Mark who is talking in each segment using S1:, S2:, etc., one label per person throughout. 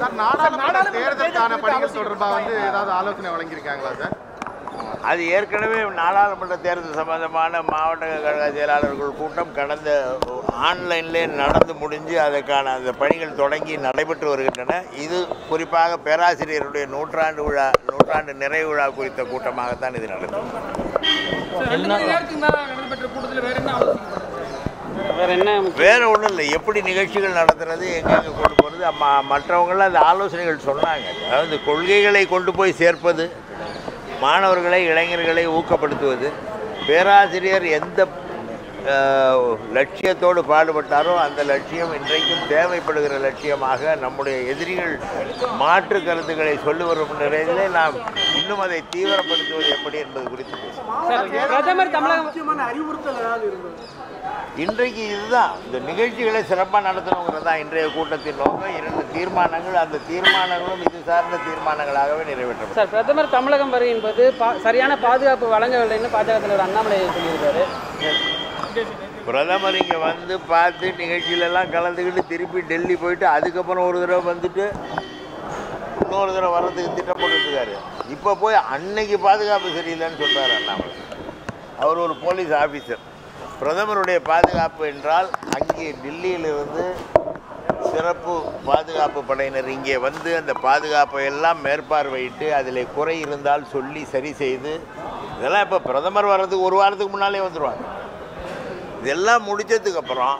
S1: Sir நாடாளுமன்ற தேர்தலுக்கான பணிகள் தொடர்பாக வந்து ஏதாவது ஆலோசனை வழங்கியிருக்காங்களா சார்
S2: அது ஏற்கனவே நாடாளுமன்ற தேர்தல் சம்பந்தமான மாவட்ட கழக செயலாளர்கள் கூட்டம் கடந்த ஆன்லைன்லே நடந்து முடிஞ்சு அதற்கான அந்த பணிகள் தொடங்கி நடைபெற்று வருகின்றன இது குறிப்பாக பேராசிரியருடைய நூற்றாண்டு விழா நூற்றாண்டு நிறைவு விழா குறித்த கூட்டமாகத்தான் இது நடக்கும்
S3: ரெண்டு மணி நேரத்துக்கு மேல நடைபெற்ற கூட்டத்தில் வேற என்ன ஆலோசிக்கப்பட்டது
S4: வேற என்ன
S2: வேற ஒன்றும் இல்லை எப்படி நிகழ்ச்சிகள் நடத்துறது எங்கெங்கே கொண்டு போகிறது ம மற்றவங்களாம் அந்த ஆலோசனைகள் சொன்னாங்க அதாவது கொள்கைகளை கொண்டு போய் சேர்ப்பது மாணவர்களை இளைஞர்களை ஊக்கப்படுத்துவது பேராசிரியர் எந்த அஹ், லட்சியத்தோடு பாடுபட்டாரோ அந்த லட்சியம் இன்றைக்கும் தேவைப்படுகிற லட்சியமாக நம்முடைய எதிரிகள் மாற்று கருத்துக்களை சொல்லி வரும் நிலையிலே நாம் இன்னும் அதை தீவிரப்படுத்துவது எப்படி என்பது குறித்து பேசுவோம்
S4: சார் பிரதமர் தமிழகம்
S3: முக்கியமான அறிவுறுத்தல் ஏதாவது இருந்தது
S2: இன்றைக்கு இதுதான் இந்த நிகழ்ச்சிகளை சிறப்பாக நடத்தணுங்கிறது தான் இன்றைய கூட்டத்தின் நோக்கம் இரண்டு தீர்மானங்கள் அந்த தீர்மானங்களும் இது சார்ந்த தீர்மானங்களாகவே நிறைவேற்றப்படும்
S4: சார் பிரதமர் தமிழகம் வரும் என்பது பா- சரியான பாதுகாப்பு வழங்கவில்லைன்னு பாஜக தலைவர் அண்ணாமலை சொல்லியிருக்காரு
S2: பிரதமர் இங்கே வந்து பார்த்து நிகழ்ச்சியிலெல்லாம் கலந்துக்கிட்டு திருப்பி டெல்லி போயிட்டு அதுக்கப்புறம் ஒரு தடவை வந்துட்டு இன்னொரு தடவை வர்றதுக்கு திட்டம் போட்டுருக்காரு இப்போ போய் அன்னைக்கு பாதுகாப்பு சரியில்லைன்னு சொல்கிறாரு அண்ணாமலை அவர் ஒரு போலீஸ் ஆஃபீஸர் பிரதமருடைய பாதுகாப்பு என்றால் அங்கே டெல்லியிலிருந்து சிறப்பு பாதுகாப்பு படையினர் இங்கே வந்து அந்த பாதுகாப்பை எல்லாம் மேற்பார்வையிட்டு அதில் குறை இருந்தால் சொல்லி சரி செய்து இதெல்லாம் இப்போ பிரதமர் வர்றதுக்கு ஒரு வாரத்துக்கு முன்னாலே வந்துடுவாங்க இதெல்லாம் முடிச்சதுக்கப்புறம்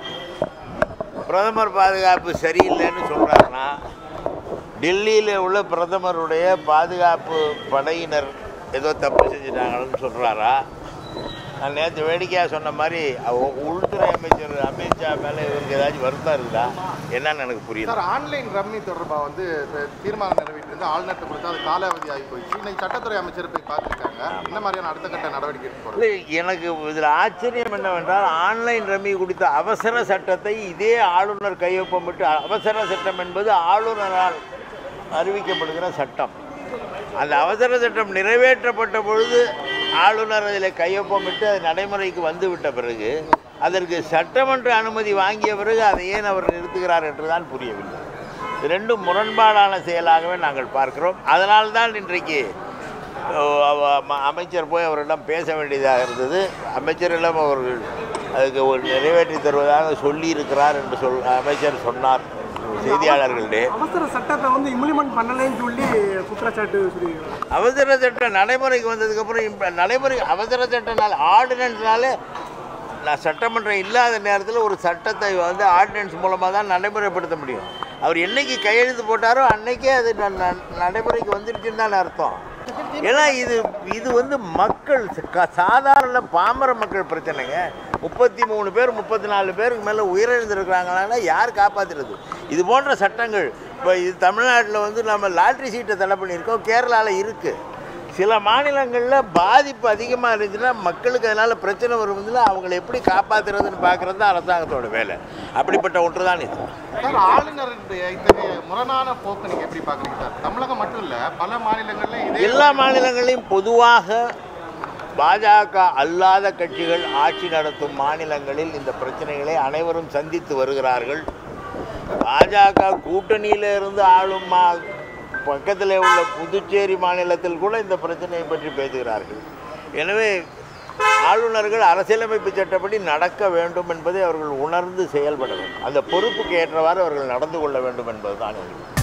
S2: பிரதமர் பாதுகாப்பு சரியில்லைன்னு சொல்கிறாருன்னா டெல்லியில் உள்ள பிரதமருடைய பாதுகாப்பு படையினர் ஏதோ தப்பு செஞ்சுட்டாங்கன்னு சொல்கிறாரா நான் நேற்று வேடிக்கையாக சொன்ன மாதிரி அவ- உள்துறை அமைச்சர் அமித்ஷா மேலே இவருக்கு ஏதாச்சும் வருத்தம் இருக்குதா என்னன்னு எனக்கு புரியல
S1: சார் ஆன்லைன் ரம்மி தொடர்பாக வந்து இப்ப தீர்மானம் நிறைவேற்றிருந்து ஆளுநர்கிட்ட கொடுத்து அது காலாவதி ஆகி போயிடுச்சு இன்னைக்கு சட்டத்துறை அமைச்சர் போய் பார்த்துருக்காங்க என்ன மாதிரியான அடுத்த கட்ட நடவடிக்கை எடுக்க போறாங்க?
S2: இல்லை எனக்கு இதில் ஆச்சரியம் என்னவென்றால் ஆன்லைன் ரம்மி குறித்த அவசர சட்டத்தை இதே ஆளுநர் கையொப்பமிட்டு அவசர சட்டம் என்பது ஆளுநரால் அறிவிக்கப்படுகிற சட்டம் அந்த அவசர சட்டம் நிறைவேற்றப்பட்ட பொழுது ஆளுநர் அதில் கையொப்பமிட்டு அது நடைமுறைக்கு வந்துவிட்ட பிறகு அதற்கு சட்டமன்ற அனுமதி வாங்கிய பிறகு அதை ஏன் அவர் நிறுத்துகிறார் என்றுதான் புரியவில்லை இது ரெண்டும் முரண்பாடான செயலாகவே நாங்கள் பார்க்கிறோம் அதனால்தான் இன்றைக்கு ஓ, அவ- ம- அமைச்சர் போய் அவரிடம் பேச வேண்டியதாக இருந்தது அமைச்சரிடம் அவர்கள் அதுக்கு ஒரு நிறைவேற்றி தருவதாக சொல்லியிருக்கிறார் என்று சொல் அமைச்சர் சொன்னார் செய்தியாளர்களிடையே
S3: அவசர சட்டத்தை வந்து இம்ப்ளிமெண்ட் பண்ணலைன்னு சொல்லி குற்றச்சாட்டு சொல்லியிருக்காங்க
S2: அவசர சட்டம் நடைமுறைக்கு வந்ததுக்கப்புறம் இப்போ நடைமுறை அவசர சட்டனால் ஆர்டினன்ஸ்னாலே நான் சட்டமன்றம் இல்லாத நேரத்தில் ஒரு சட்டத்தை வந்து ஆர்டினன்ஸ் மூலமாக தான் நடைமுறைப்படுத்த முடியும் அவர் என்னைக்கு கையெழுத்து போட்டாரோ அன்னைக்கே அது ந- ந- நடைமுறைக்கு வந்துருச்சுன்னு தான் அர்த்தம் ஏன்னா இது இது வந்து மக்கள் க- சாதாரண பாமர மக்கள் பிரச்சனைங்க முப்பத்தி மூணு பேர் முப்பத்தி நாலு பேருக்கு மேலே உயிரிழந்திருக்கிறாங்கன்னா யார் காப்பாற்றுறது இது போன்ற சட்டங்கள் இப்போ இது தமிழ்நாட்டில் வந்து நம்ம லாட்ரி சீட்டை தடை பண்ணியிருக்கோம் கேரளாவில் இருக்குது சில மாநிலங்களில் பாதிப்பு அதிகமாக இருந்துச்சுன்னா மக்களுக்கு அதனால் பிரச்சனை வருவதில் அவங்களை எப்படி காப்பாற்றுறதுன்னு பார்க்குறது தான் அரசாங்கத்தோட வேலை அப்படிப்பட்ட ஒன்று தான் இது
S1: சார் ஆளுநருடைய இத்தகைய முரணான போக்கு நீங்க எப்படி பாக்குறீங்க சார் தமிழகம் மட்டும் இல்ல பல மாநிலங்கள்ல இதே
S2: எல்லா மாநிலங்களையும் பொதுவாக பாஜக அல்லாத கட்சிகள் ஆட்சி நடத்தும் மாநிலங்களில் இந்த பிரச்சனைகளை அனைவரும் சந்தித்து வருகிறார்கள் பாஜக கூட்டணியில இருந்து ஆளும் மா பக்கத்தில் உள்ள புதுச்சேரி மாநிலத்தில் கூட இந்த பிரச்சனையை பற்றி பேசுகிறார்கள் எனவே ஆளுநர்கள் அரசியலமைப்பு சட்டப்படி நடக்க வேண்டும் என்பதை அவர்கள் உணர்ந்து செயல்பட வேண்டும் அந்த பொறுப்புக்கு ஏற்றவாறு அவர்கள் நடந்து கொள்ள வேண்டும் என்பதுதான் என்னுடைய